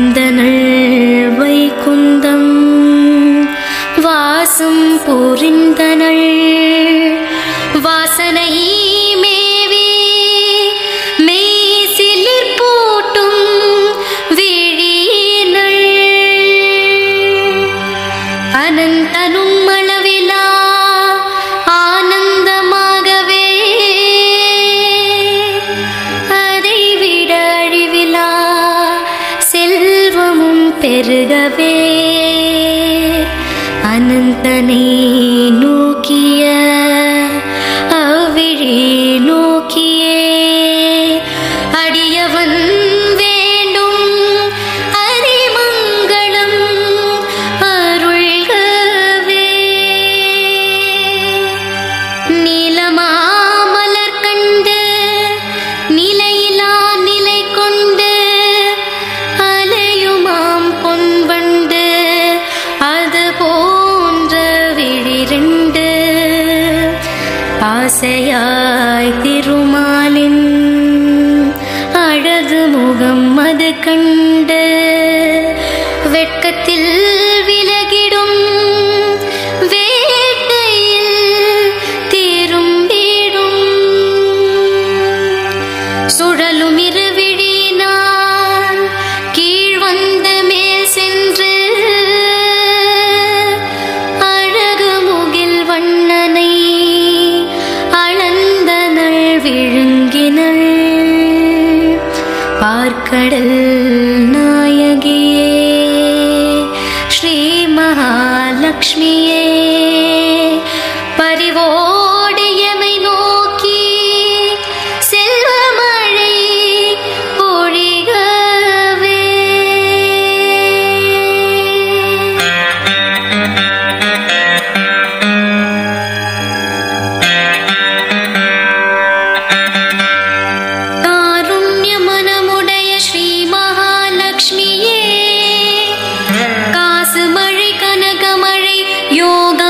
வந்தனள் வைகுந்தம் வாசம் புரிந்தனள் வாசனை மேவி மெய்சிலிர் பூட்டும் விழியினள் அனந்தனும் அளவிலா ஆனந்தமாகவே அதை விட அழிவிலா செல்வமும் பெருகவே அனந்தனை நோக்கிய அவ்விழி நோக்கியே அடியவன் வேண்டும் அரிமங்களம் அருள்கவே நீலமாமலர் கண்டு நிலையிலா நிலை கொண்டு அலையுமாம் பொன்பண்டு அது போன்ற விழிரண்டு ஆசையாய் திருமாலின் அழகு முகம் அது கண்டு வெட்கத்தில் விலகிடும் வேட்டையில் திரும்பிடும் சுழலும் இருவிழியினால் கீழ் வந்த மேல் சென்று அழகு முகில் வண்ணனை அளந்தனள் விழுங்கினள் பார்க்கடல் நாயகியே ஸ்ரீ மகாலட்சுமியே பரிவோடு எமை நோக்கி செல்வமழை பொழிகவே காருண்ய மனமுடைய ஸ்ரீ மகாலட்சுமியே காசு மழை கனக மழை யோக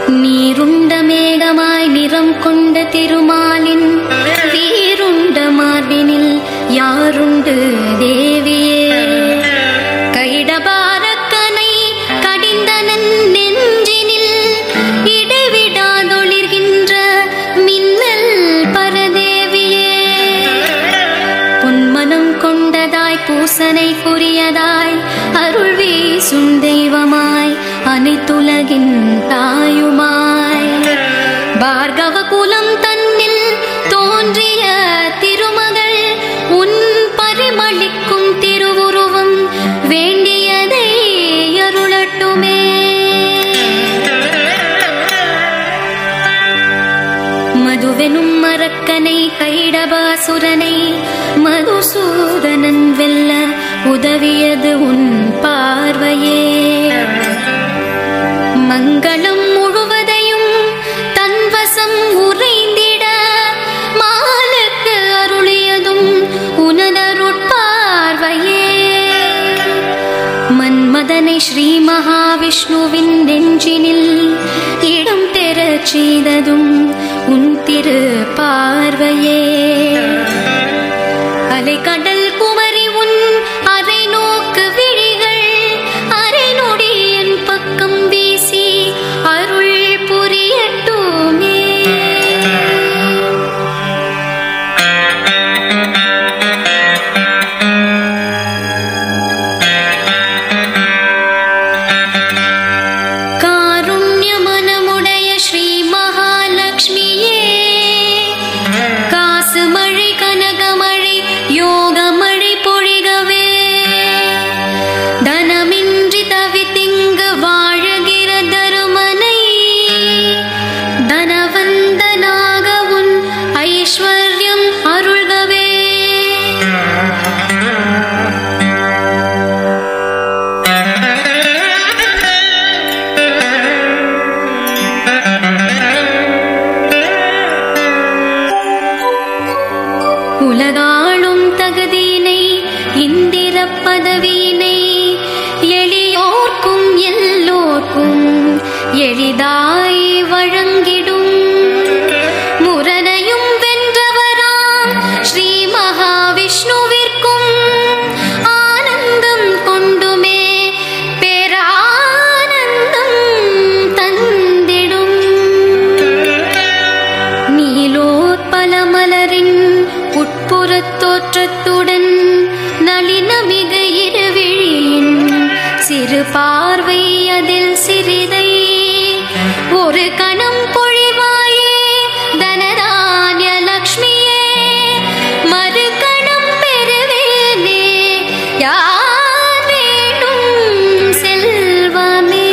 நீருண்ட மேகமாய் நிறம் கொண்ட திருமாலின் வீருண்ட மார்பினில் யாருண்டு தேவியே கைடபாரக்கனை கடிந்தனன் நெஞ்சினில் இடைவிடாதொளிர்கின்ற மின்னல் பரதேவியே பொன்மனம் கொண்டதாய் பூசனை புரியதாய் அருள் வீசும் தெய்வமாய் அனைத்துலகின் தாயுமாய் பார்கவ குலம் தன்னில் தோன்றிய திருமகள் உன் பரிமளிக்கும் திருவுருவம் வேண்டியதை அருளட்டுமே மதுவெனும் மரக்கனை கைடபாசுரனை மதுசூதனன் வெல்ல உதவியது உன் பார்வையே மங்களம் முழுவதையும் தன்வசம் உறைந்திட மாலுக்கு அருளியதும் உனதருட்பார்வையே மன்மதனை ஸ்ரீ மகாவிஷ்ணுவின் நெஞ்சினில் இடம் பெறச் செய்ததும் உன் திரு பார்வையே அலைக்கடல் குமரி உன் அரை நோக்கு விழிகள் அரை நொடி என் பக்கம் வீசி அருள் புரியட்டுமே காருண்யமனமுடைய ஸ்ரீ மகாலட்சுமியே காசு மழை கனகமழை யோகமழை பொழிகவே தனமின்றி தவித்திங்கு வாழுகிற தருமனை தனவந்தனாக உன் ஐஸ்வர்யம் அருள்கவே உலகாளும் தகுதியினை இந்திர பதவியினை எளியோர்க்கும் எல்லோர்க்கும் எளிதாய் வழங்கிடும் முரணையும் வென்றவராம் ஸ்ரீ மகாவிஷ்ணுவிற்கும் ஆனந்தம் கொண்டுமே பேரானந்தம் தந்திடும் நீலோத்பல மலரின் உட்புறத் தோற்றத்துடன் நளினமிகு இருவிழியின் சிறு பார்வை அதில் சிறிதை ஒரு கணம் பொழிவாயே தனதானிய லக்ஷ்மியே மறு கணம் பெறுவேனே யார் வேண்டும் செல்வமே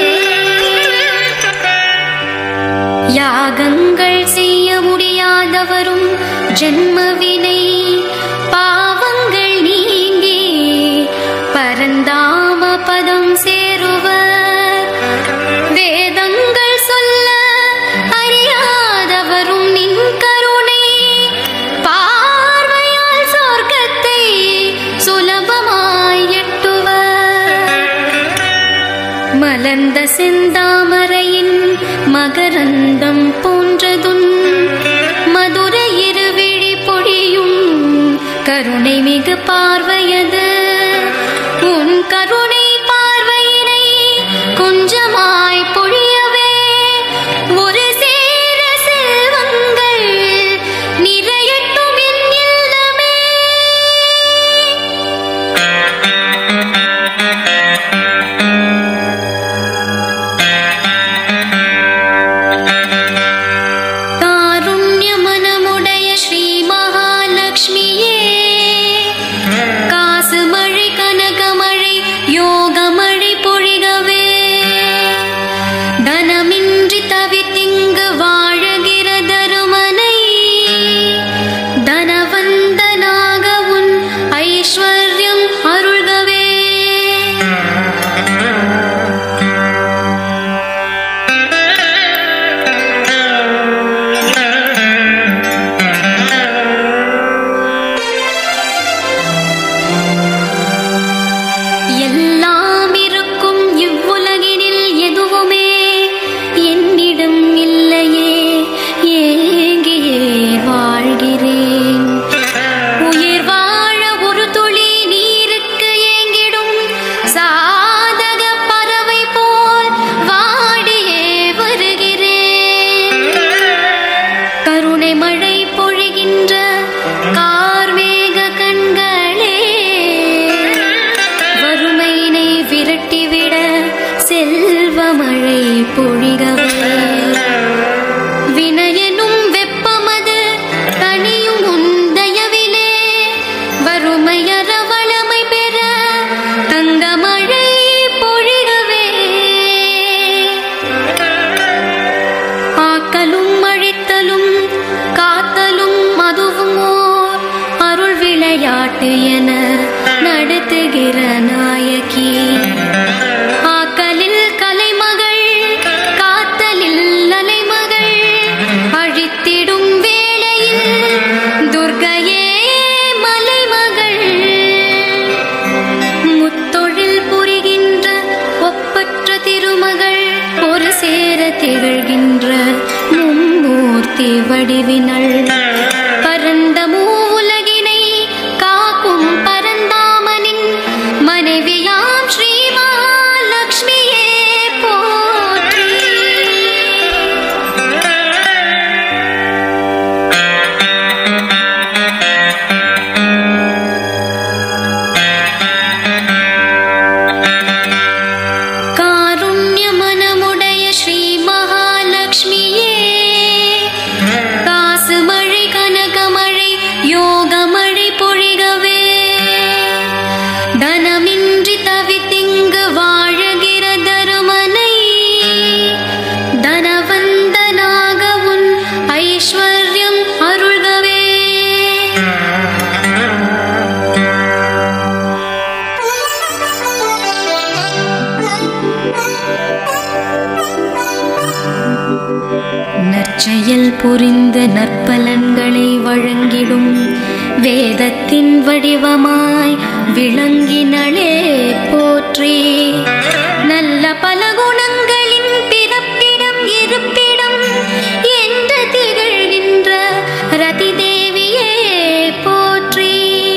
யாகங்கள் செய்ய முடியாதவரும் ஜென்மவினை பாவங்கள் நீங்கி பரந்தாம பதம் சேருவர் வேதங்கள் சொல்ல அறியாதவரும் நின் கருணை பார்வையால் சொர்க்கத்தை சுலபமாய் எட்டுவர் மலர்ந்த செந்தாமரையின் மகரந்தம் போன்றதும் மதுரை இருவிழி பொழியும் கருணை மிகு பார்வையது உன் கருணை பார்வையினை கொஞ்சமாய் பொழியவே ஒரு சேர செல்வங்கள் நிறையட்டும் என் இல்லமே காருண்யமனமுடைய ஸ்ரீ மகாலட்சுமியே காசு மழை கனகமழை யோகமழை பொழிகவே தனமின்றி தவித்திங்கு வாழுகிற தருமனை தனவந்தனாக உன் ஐஸ்வர்யம் அருள்கவே எல்லாம் இருக்கும் இவ்வுலகினில் எதுவுமே என்னிடம் பாட்டு என நடத்துகிற நாயகி ஆக்கலில் கலைமகள் காத்தலில் அலைமகள் அழித்திடும் வேளையில் துர்கையே மலைமகள் முத்தொழில் புரிகின்ற ஒப்பற்ற திருமகள் ஒரு சேர திகழ்கின்ற மும்மூர்த்தி வடிவினள் பரந்த மூவுலகினை காக்கும் பரந்தாமனின் மனைவியாம் ஸ்ரீ மகாலட்சுமியே போற்றி காருண்ய மனமுடைய ஸ்ரீ மகாலட்சுமியே காசு மழை கனகமழை யோகமழை பொழிகவே தனமின்றி தவித்திங்கு வாழுகிற தருமனை தனவந்தனாக உன் ஐஸ்வர்யம் அருள்கவே நற்செயல் புரிந்த நற்பலன்களை வழங்கிடும் வேதத்தின் வடிவமாய் விளங்கினளே போற்றி நல்ல பல குணங்களின் பிறப்பிடம் இருப்பிடம் என்று திகழ்கின்ற ரதி தேவியே போற்றி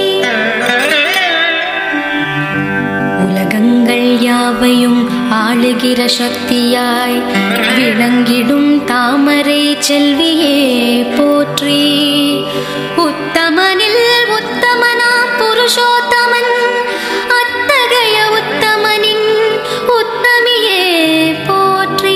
உலகங்கள் யாவையும் ஆளுகிற சக்தியாய் விளங்கிடும் தாமரை செல்வியே போற்றி உத்தமனில் உத்தமனாம் புருஷோத்தமன் அத்தகைய உத்தமனின் உத்தமியே போற்றி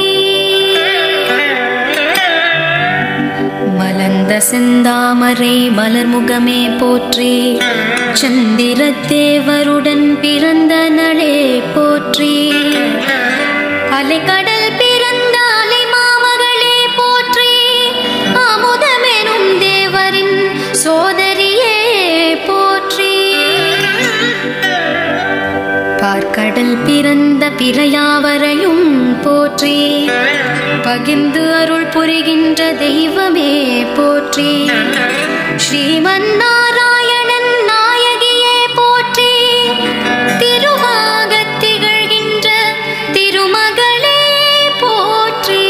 மலர்ந்த செந்தாமரை மலர்முகமே போற்றி சந்திர தேவருடன் பிறந்த நளே போற்றி அலைக்கடல் பிறந்த அலை மாமகளே போற்றி அமுதமெனும் தேவரின் சோதரியே போற்றி பார்க்கடல் பிறந்த பிறையாவரையும் போற்றி பகிர்ந்து அருள் புரிகின்ற தெய்வமே போற்றி ஸ்ரீமன் நாராயணன் நாயகியே போற்றி திருவாகத் திகழ்கின்ற திருமகளே போற்றி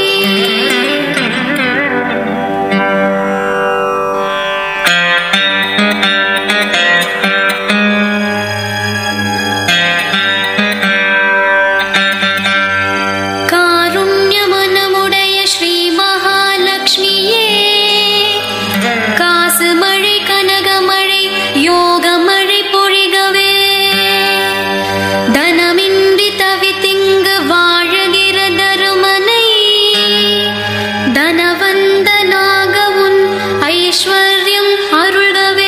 காருண்ய மனமுடைய ஸ்ரீ மகாலட்சுமியே காசு மழை கனகமழை யோகமழை பொழிகவே தனமின்றி தவித்திங்கு வாழுகிற தருமனை தனவந்தனாக உன் ஐஸ்வர்யம் அருள்கவே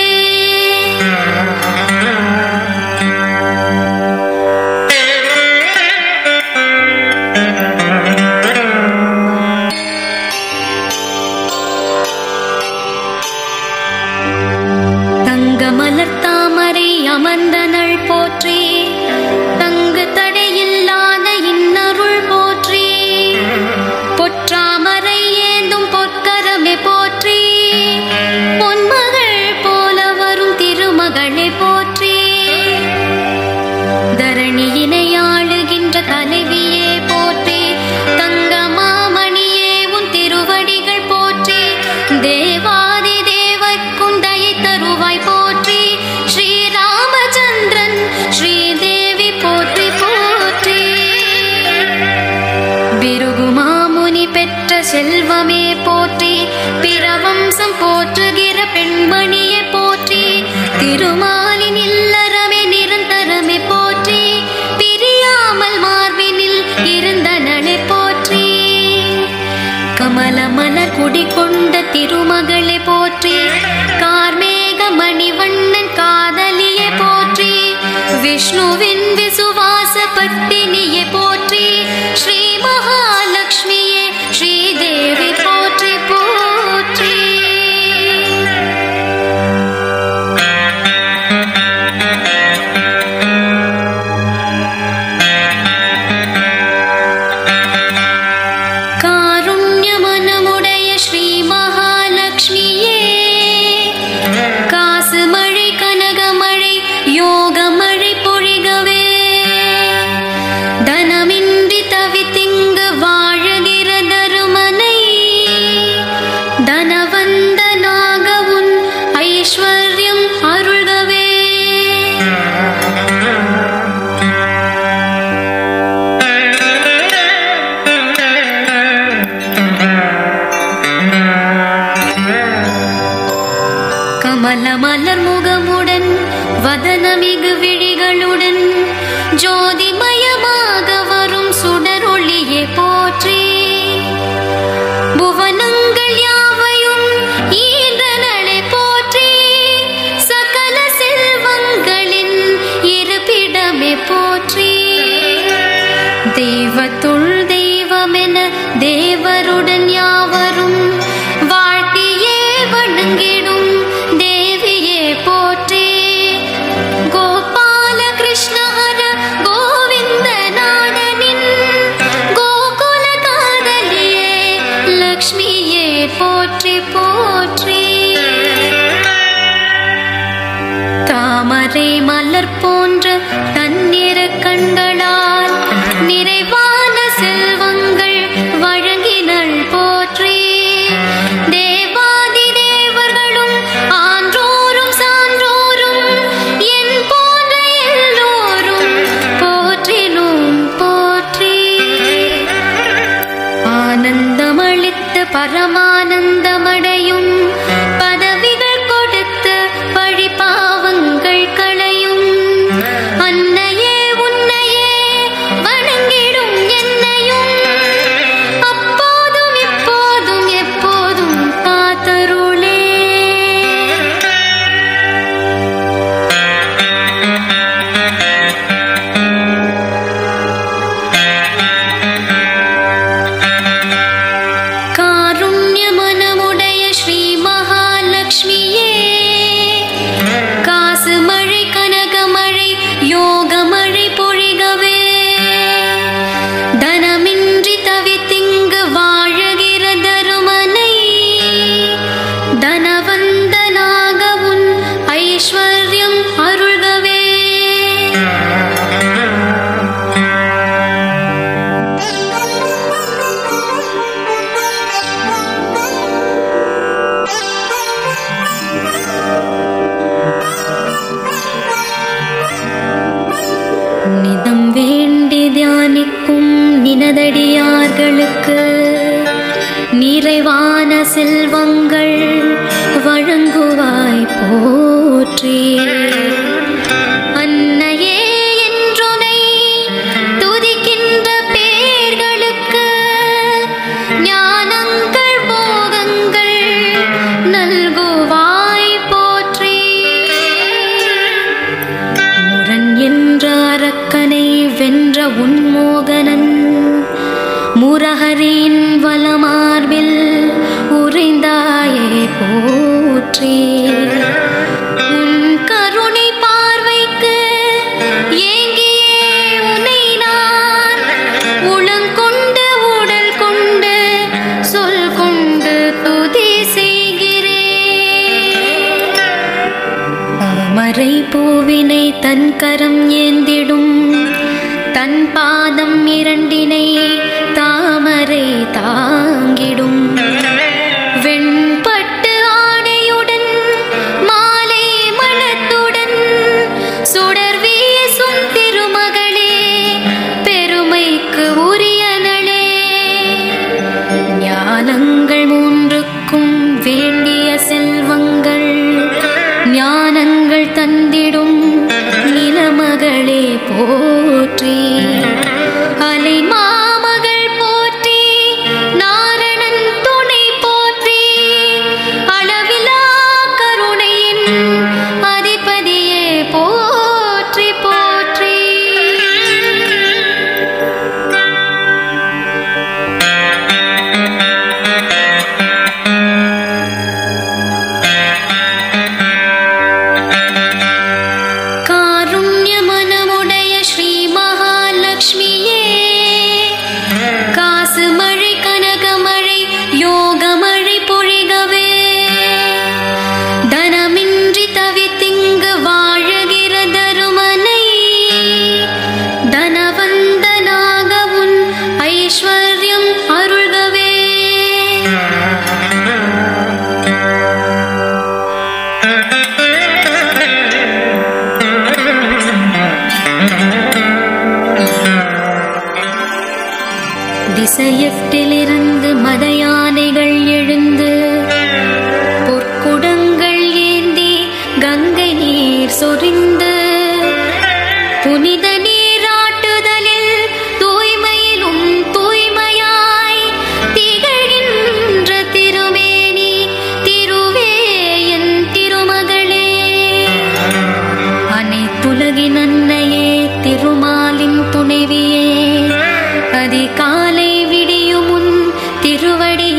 தங்க மலர் தாமரை அமர்ந்தனள் போற்றி தங்கு தடையில்லாத இன்னருள் போற்றி பொற்றாமரை ஏந்தும் பொற்கரமே போற்றி பொன்மகள் போல வரும் திருமகளே போற்றி தரணியினை ஆளுகின்ற தலைவியே போற்றி தங்க மாமணியே உன் திருவடிகள் போற்றி தேவாதி தேவர்க்கும் தயை தருவாய் போற்றி ஸ்ரீராமச்சந்திரன் ஸ்ரீதேவி போற்றி போற்றி பிருகுமாமுனி பெற்ற செல்வமே போற்றி பிரவம்சம் போற்றுகிற பெண்மணியே போற்றி திருமாலின் இல்லறமே நிரந்தரமே போற்றி பிரியாமல் மார்பினில் இருந்த நலை போற்றி கமல மலர் குடிகொண்ட திருமகளே போற்றி கார்மேக மணிவண்ணன் காதலியே போற்றி விஷ்ணுவின் விசுவாச பத்தினியே போற்றி ஸ்ரீ மகாலட்சுமியே ஸ்ரீதேவி போற்றி போற்றி வலமலர் முகமுடன் வதனமிகு விழிகளுடன் ஜோதிமயமாக வரும் சுடரொளியே போற்றி புவனங்கள் யாவையும் ஈந்தனளை போற்றி சகல செல்வங்களின் இருப்பிடமே போற்றி தெய்வத்துள் தெய்வமென தேவருடன் யாவரும் வாழ்த்தியே வணங்கிடும் தேவியே போற்றி கோபால கிருஷ்ண ஹர கோவிந்த நாடனின் கோகுல காதலியே லக்ஷ்மியே போற்றி போற்றி தாமரை மலர் போன்ற தன்னிற கண்களால் நிறைவான செல்வங்கள் வழங்கினள் போற்றி தேவாதி தேவர்களும் ஆன்றோரும் சான்றோரும் என் போன்ற எல்லோரும் போற்றிலும் போற்றி ஆனந்தமளித்து பரமானந்தமடையும் பதவிகள் கொடுத்து பழிபாவங்கள் களையும் அன்னையே உன்னையே வணங்கிடும் என்னையும் அப்போதும் இப்போதும் எப்போதும் காத்தருளே காருண்யமனமுடைய ஸ்ரீ மகாலட்சுமியே காசு மழை கனகமழை யோகமழை பொழிகவே தனமின்றி தவித்திங்கு வாழுகிற தருமனை தனவந்தனாக உன் ஐஸ்வர்யம் அருள்கவே நிதம் வேண்டி தியானிக்கும் நினதடியார்களுக்கு நிறைவான செல்வங்கள் வழங்குவாய் போற்றி அன்னையே என்றுனை துதிக்கின்ற பேர்களுக்கு ஞானங்கள் போகங்கள் நல்குவாய் போற்றி முரண் என்ற அரக்கனை வென்ற உன்மோகனன் முரஹரின் வலமார்பில் உறைந்தாயே போற்றி உன் கருணை பார்வைக்கு ஏங்கியே உனை நான் உளங்கொண்டு உடல் கொண்டு சொல் கொண்டு துதி செய்கிறேன் தாமரை பூவினை தன் கரம் ஏந்திடும் தன் பாதம் இரண்டினை தாமரை தாங்கிடும் வெண்பட்டு ஆடையுடன் மாலை மணத்துடன் சுடர் வீசும் திருமகளே பெருமைக்கு உரியனளே ஞானங்கள் மூன்றுக்கும் வேண்டிய செல்வங்கள் ஞானங்கள் தந்திடும் நிலமகளே போற்றி அலை மாமகள் போற்றி நார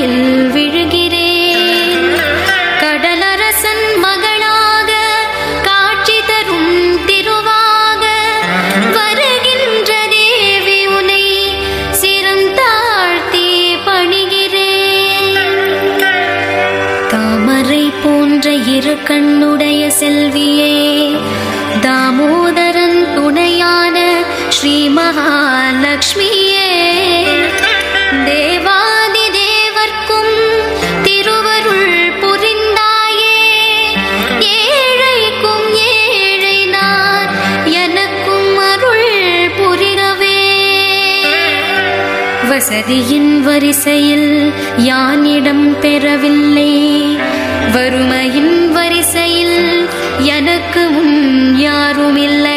காலில் விழுகிறேன் கடலரசன் மகளாக காட்சி தரும் திருவாக வருகின்ற தேவி உனை சிறந்தாழ்த்தி பணிகிறேன் தாமரை போன்ற இரு கண்ணுடைய செல்வியே தாமோதரன் துணையான ஸ்ரீ மகாலட்சுமியே தேவாதி தேவர்க்கும் திருவருள் புரிந்தாயே ஏழைக்கும் ஏழை நான் எனக்கும் அருள் புரிகவே வசதியின் வரிசையில் யானிடம் பெறவில்லை வறுமையின் வரிசையில் எனக்கு முன் யாரும் இல்லை